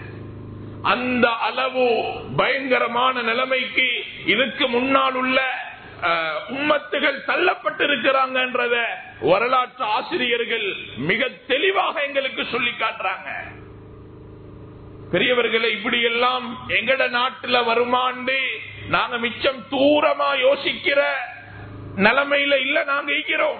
Speaker 1: அந்த அளவு பயங்கரமான நிலைமைக்கு இதுக்கு முன்னால் உள்ள உம்மத்துகள் தள்ளப்பட்டிருக்கிறாங்கன்றத வரலாற்று ஆசிரியர்கள் மிக தெளிவாக எங்களுக்கு சொல்லி காட்டுறாங்க பெரியவர்களை இப்படி எல்லாம் எங்கட நாட்டுல வருமாண்டு நாங்க மிச்சம் தூரமா யோசிக்கிற நிலைமையில இல்ல நாங்க இருக்கிறோம்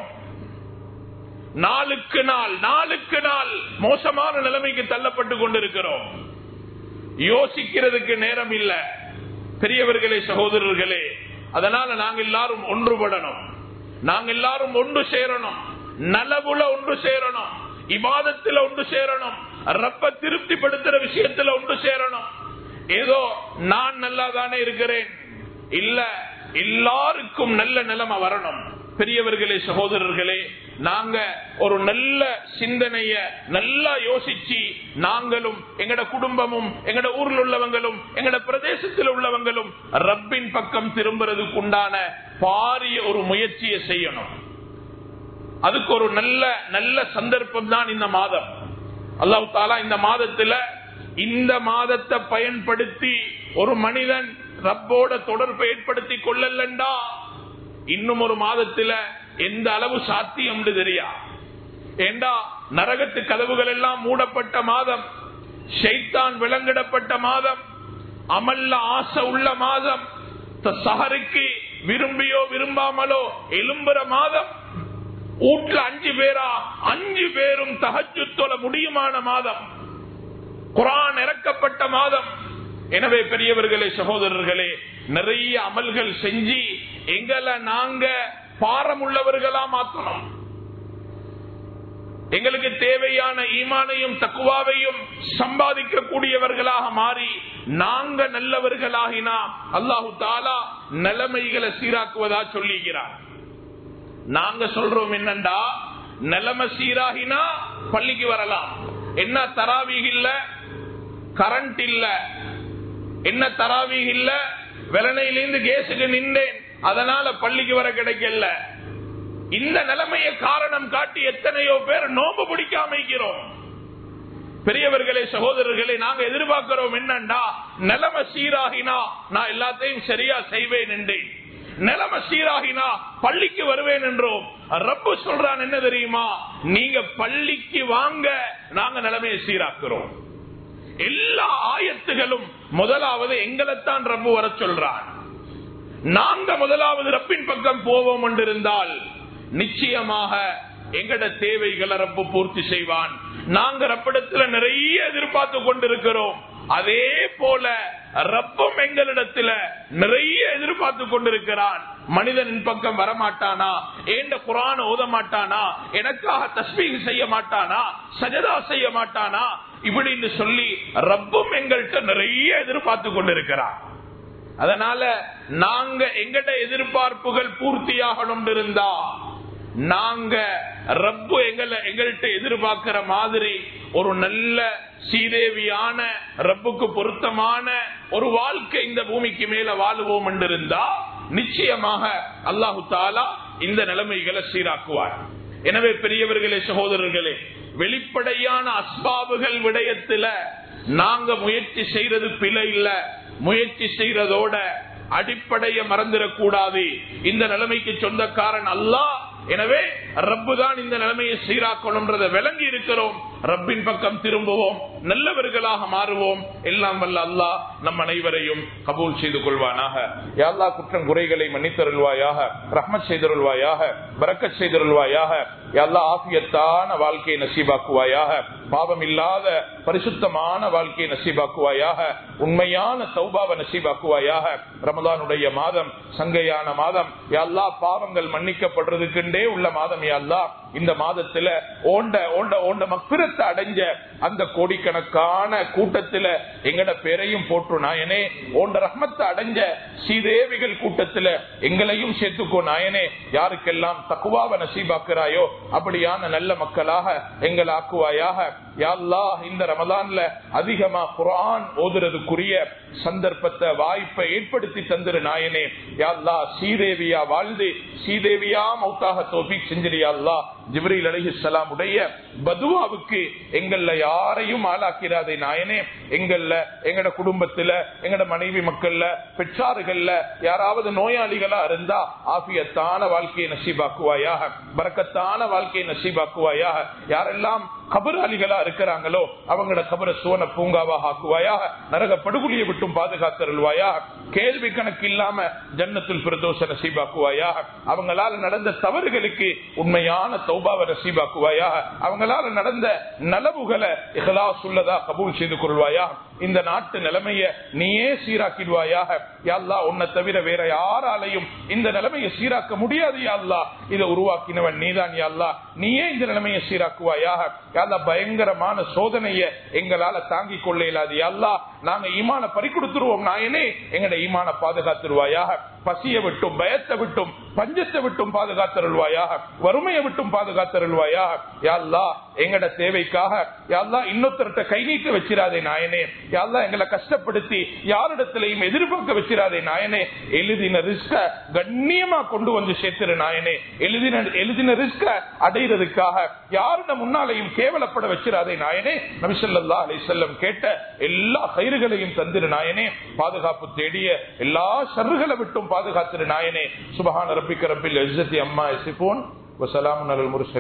Speaker 1: நாளுக்கு நாள் நாளுக்கு நாள் மோசமான நிலைமைக்கு தள்ளப்பட்டு கொண்டிருக்கிறோம் யோசிக்கிறதுக்கு நேரம் இல்ல பெரியவர்களே சகோதரர்களே அதனால நாங்க எல்லாரும் ஒன்றுபடணும் நாங்க எல்லாரும் ஒன்று சேரணும் நலவுல ஒன்று சேரணும் இபாதத்துல ஒன்று சேரணும் ரப்ப திருப்திப்படுத்துற விஷயத்துல ஒன்று சேரணும் ஏதோ நான் நல்லா தானே இருக்கிறேன் இல்ல எல்லாருக்கும் நல்ல நிலைமை வரணும் பெரியவர்களே சகோதரர்களே நாங்க ஒரு நல்ல சிந்தனைய நல்லா யோசிச்சு நாங்களும் எங்கட குடும்பமும் எங்கட ஊர்ல உள்ளவங்களும் எங்கட பிரதேசத்தில் உள்ளவங்களும் ரப்பின் பக்கம் திரும்புறதுக்கு உண்டான பாரிய ஒரு முயற்சியை செய்யணும் அதுக்கு ஒரு நல்ல நல்ல சந்தர்ப்பம் தான் இந்த மாதம் அல்லாஹு தாலா இந்த மாதத்துல இந்த மாதத்தை பயன்படுத்தி ஒரு மனிதன் ரப்போட தொடர்பை ஏற்படுத்தி கொள்ளலண்டா இன்னும் ஒரு மாதத்துல எந்த அளவு சாத்தியம் தெரியா ஏண்டா நரகத்து கதவுகள் எல்லாம் மூடப்பட்ட மாதம் ஷைத்தான் விலங்கிடப்பட்ட மாதம் அமல்ல ஆசை உள்ள மாதம் சஹருக்கு விரும்பியோ விரும்பாமலோ எலும்புற மாதம் வீட்டுல அஞ்சு பேரா அஞ்சு பேரும் தகச்சு தொல முடியுமான மாதம் குரான் இறக்கப்பட்ட மாதம் எனவே பெரியவர்களே சகோதரர்களே நிறைய அமல்கள் செஞ்சு எங்களை நாங்க பாரம் உள்ளவர்களா மாற்றணும் எங்களுக்கு தேவையான ஈமானையும் தக்குவாவையும் சம்பாதிக்க கூடியவர்களாக மாறி நாங்க நல்லவர்களாகினா அல்லாஹு தாலா நிலைமைகளை சீராக்குவதா சொல்லுகிறார் நாங்க சொல்றோம் என்னண்டா நிலைமை சீராகினா பள்ளிக்கு வரலாம் என்ன தராவீக இல்ல கரண்ட் இல்ல என்ன தராவீக இல்ல வெள்ளனையிலிருந்து கேஸுக்கு நின்றேன் அதனால பள்ளிக்கு வர கிடைக்கல இந்த நிலைமையை காரணம் காட்டி எத்தனையோ பேர் நோம்பு பிடிக்காம இருக்கிறோம் பெரியவர்களே சகோதரர்களே நாங்க எதிர்பார்க்கிறோம் என்னண்டா நிலைமை சீராகினா நான் எல்லாத்தையும் சரியா செய்வேன் என்றேன் நிலைமை சீராகினா பள்ளிக்கு வருவேன் என்றோம் ரப்பு சொல்றான் என்ன தெரியுமா நீங்க பள்ளிக்கு வாங்க நாங்க நிலைமையை சீராக்குறோம் எல்லா ஆயத்துகளும் முதலாவது எங்களைத்தான் ரப்பு வர சொல்றான் நாங்க முதலாவது ரப்பின் பக்கம் போவோம் என்றிருந்தால் நிச்சயமாக எங்கட தேவைகளை ரப்பு பூர்த்தி செய்வான் நாங்க ரப்பிடத்துல நிறைய எதிர்பார்த்து கொண்டிருக்கிறோம் அதே போல ரப்பம் எங்களிடத்துல நிறைய எதிர்பார்த்து கொண்டிருக்கிறான் மனிதனின் பக்கம் வரமாட்டானா ஏண்ட குரான் ஓத மாட்டானா எனக்காக தஸ்மீக செய்ய மாட்டானா சஜதா செய்ய மாட்டானா இப்படின்னு சொல்லி ரப்பும் எங்கள்கிட்ட நிறைய எதிர்பார்த்து கொண்டிருக்கிறான் அதனால நாங்க எங்கட எதிர்பார்ப்புகள் பூர்த்தியாகணும் இருந்தா நாங்க ரப்பு எங்களை எங்கள்கிட்ட எதிர்பார்க்கிற மாதிரி ஒரு நல்ல சீதேவியான ரப்புக்கு பொருத்தமான ஒரு வாழ்க்கை இந்த பூமிக்கு மேல வாழுவோம் என்றிருந்தா நிச்சயமாக அல்லாஹு தாலா இந்த நிலைமைகளை சீராக்குவார் எனவே பெரியவர்களே சகோதரர்களே வெளிப்படையான அஸ்பாபுகள் விடயத்துல நாங்க முயற்சி செய்யறது பிழை இல்ல முயற்சி செய்யறதோட அடிப்படைய மறந்துடக்கூடாது இந்த நிலைமைக்கு சொந்தக்காரன் அல்லாஹ் எனவே ரப்பு தான் இந்த நிலைமையை சீராக்கணும்ன்றதை விளங்கி இருக்கிறோம் ரப்பின் பக்கம் திரும்புவோம் நல்லவர்களாக மாறுவோம் எல்லாம் வல்ல அல்லாஹ் நம் அனைவரையும் கபூல் செய்து கொள்வானாக யாழ்லா குற்றம் குறைகளை மன்னித்தருள்வாயாக ரஹ்மத் செய்தருள்வாயாக பரக்கத் செய்தருள்வாயாக யாழ்லா ஆசியத்தான வாழ்க்கையை நசீபாக்குவாயாக பாவம் இல்லாத பரிசுத்தமான வாழ்க்கையை நசீபாக்குவாயாக உண்மையான சௌபாவ நசீபாக்குவாயாக ரமதானுடைய மாதம் சங்கையான மாதம் யாழ்லா பாவங்கள் மன்னிக்கப்படுறதுக்குண்டே உள்ள மாதம் யாழ்லா இந்த மாதத்துல ஓண்ட ஓண்ட ஓண்ட மப்பிரத்தை அடைஞ்ச அந்த கோடிக்கணக்கான கூட்டத்துல எங்கட பேரையும் போற்று நாயனே ஓண்ட ரஹ்மத்தை அடைஞ்ச ஸ்ரீதேவிகள் கூட்டத்துல எங்களையும் சேர்த்துக்கோ நாயனே யாருக்கெல்லாம் தக்குவாவ நசீபாக்குறாயோ அப்படியான நல்ல மக்களாக எங்கள் ஆக்குவாயாக யாழ்லா இந்த ரமதான்ல அதிகமா குரான் ஓதுறதுக்குரிய சந்தர்ப்பத்தை வாய்ப்பை ஏற்படுத்தி தந்திரு நாயனே யாழ்லா ஸ்ரீதேவியா வாழ்ந்து ஸ்ரீதேவியா மௌத்தாக தோபி செஞ்சிரியாள்லா ஜிப்ரீல் அலிஹலாம் உடைய பதுவாவுக்கு எங்கள்ல யாரையும் ஆளாக்கிறாதே நாயனே எங்கள்ல எங்கட குடும்பத்துல எங்கட மனைவி மக்கள்ல பெற்றார்கள்ல யாராவது நோயாளிகளா இருந்தா ஆபியத்தான வாழ்க்கையை நசீபாக்குவாயாக பறக்கத்தான வாழ்க்கையை நசீபாக்குவாயாக யாரெல்லாம் கபராளிகளா இருக்கிறாங்களோ அவங்களோட கபர சுவன பூங்காவாக ஆக்குவாயாக நரக படுகொலியை விட்டும் பாதுகாத்தருள்வாயாக கேள்வி கணக்கு இல்லாம ஜன்னத்தில் பிரதோஷ நசீபாக்குவாயாக அவங்களால நடந்த தவறுகளுக்கு உண்மையான தௌபாவை நசீபாக்குவாயாக அவங்களால நடந்த நலவுகளை இகலா சொல்லதா கபூல் செய்து கொள்வாயா இந்த நாட்டு நிலைமைய நீயே சீராக்கிடுவாயாக யாழ்லா உன்னை தவிர வேற யாராலையும் இந்த நிலைமையை சீராக்க முடியாது யாழ்லா இதை உருவாக்கினவன் நீதான் யாழ்லா நீயே இந்த நிலைமையை சீராக்குவாயாக யாழ்லா பயங்கரமான சோதனைய எங்களால தாங்கிக் கொள்ள இயலாது யாழ்லா நாங்க ஈமான பறி கொடுத்துருவோம் நாயனே எங்கட ஈமான பாதுகாத்துருவாயாக பசிய விட்டும் பயத்தை விட்டும் பஞ்சத்தை விட்டும் பாதுகாத்தருள்வாயாக வறுமையை விட்டும் பாதுகாத்தருள்வாயாக யாழ்லா எங்கட தேவைக்காக யாழ்லா இன்னொருத்தர்கிட்ட கை நீட்டு வச்சிராதே நாயனே யாழ்லா எங்களை கஷ்டப்படுத்தி யாரிடத்திலையும் எதிர்பார்க்க வச்சிராதே நாயனே எழுதின ரிஸ்க கண்ணியமா கொண்டு வந்து சேர்த்திரு நாயனே எழுதின எழுதின ரிஸ்க அடைகிறதுக்காக யாருட முன்னாலையும் கேவலப்பட வச்சிராதே நாயனே நபிசல்லா அலி செல்லம் கேட்ட எல்லா கயிறுகளையும் தந்திரு நாயனே பாதுகாப்பு தேடிய எல்லா சருகளை விட்டும் பாதுகாத்திரு நாயனே சுபஹான ரப்பிக்க ரப்பில் அம்மா எசிபோன் வசலாம் முருசல்